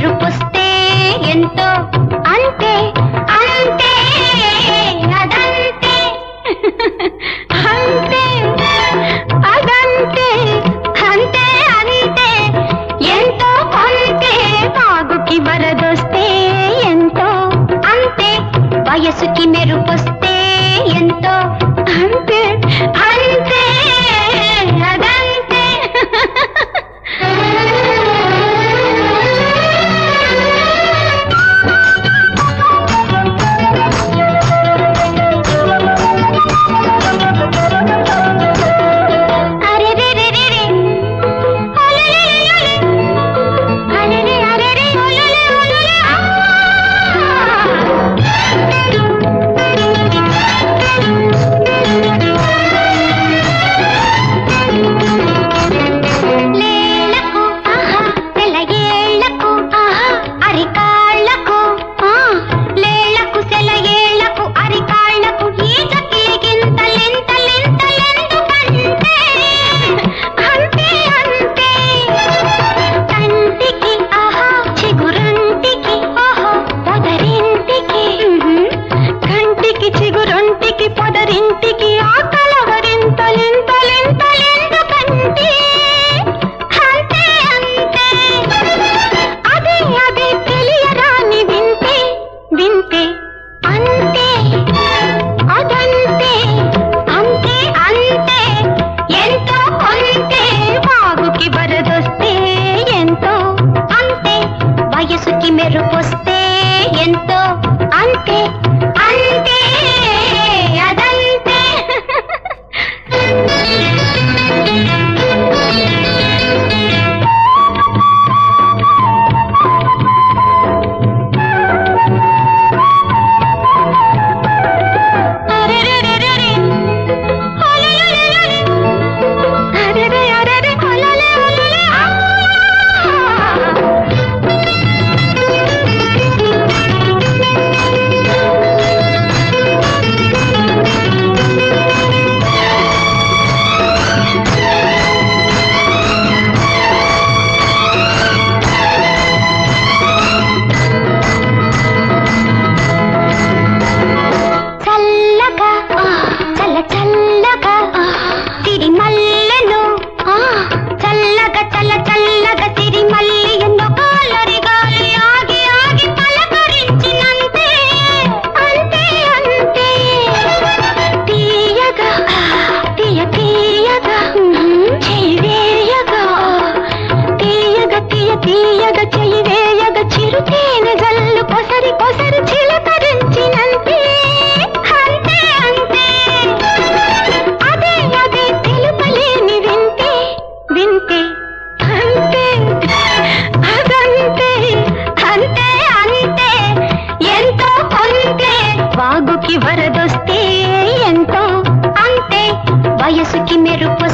మెరుపొస్తే ఎంతో అంతే అంతే అదంతే అంతే అదంతే అంతే అంతే ఎంతో కొంతే తాగుకి వరదొస్తే ఎంతో అంతే వయసుకి మెరుపొస్తే ఎంతో అంతే అంతే అదంతే అరే రే రే రే రే అరే రే అరే రే ఒలలే ఒలలే లేలకు ఆహా సెలయేళ్లకు ఆహా అరికాళ్లకు ఆ లేళ్లకు సెలయేళ్లకు అరికాళ్లకు ఈత కిలిగింతలెంతలెంతలెందుకంటే అంతే అంతే కంటికి ఆహా చిగురంటికి ఓహో పొదరింటికి కంటికి చిగురంటికి పొదరింటికి ఆ కలవరింతలింతలింతలెందుకంటే అంతే అంతే అదే అదే తెలియరాని వింతే వింతే అంతే అదంతే అంతే అంతే ఎంతో కొంతే వాగుకి వరదొస్తే ఎంతో అంతే వయసుకి మెరుపొస్తే ఎంతో అంతే అంతే అదంతే అరెరెరెరెరె. ఒలలలలలే. అరెరె అరెరె ఒలలే ఒలలే. ఆ! చల్లగా చల్ల చల్లగా తిరిమల్లెలు చల్లగా చల్ల చల్లగా తిరిమల్లి ఎన్నో కాలరి గాలి ఆగి ఆగి పలకరించినంతే అంతే అంతే తీయగా తీయ తీయగా చెయ్యి వేయగా తీయగా తీయ తీయగా చెయ్యి వేయగా చిరు తేనె జల్లు కొసరి కొసరి చిలకరించినంతే అంతే అంతే అదే అదే తెలుపలేని వింటే వింటే అంతే అదంతే అంతే అంతే ఎంతో కొంతే వాగుకి వరదొస్తే ఎంతో అంతే వయసుకి మెరుపు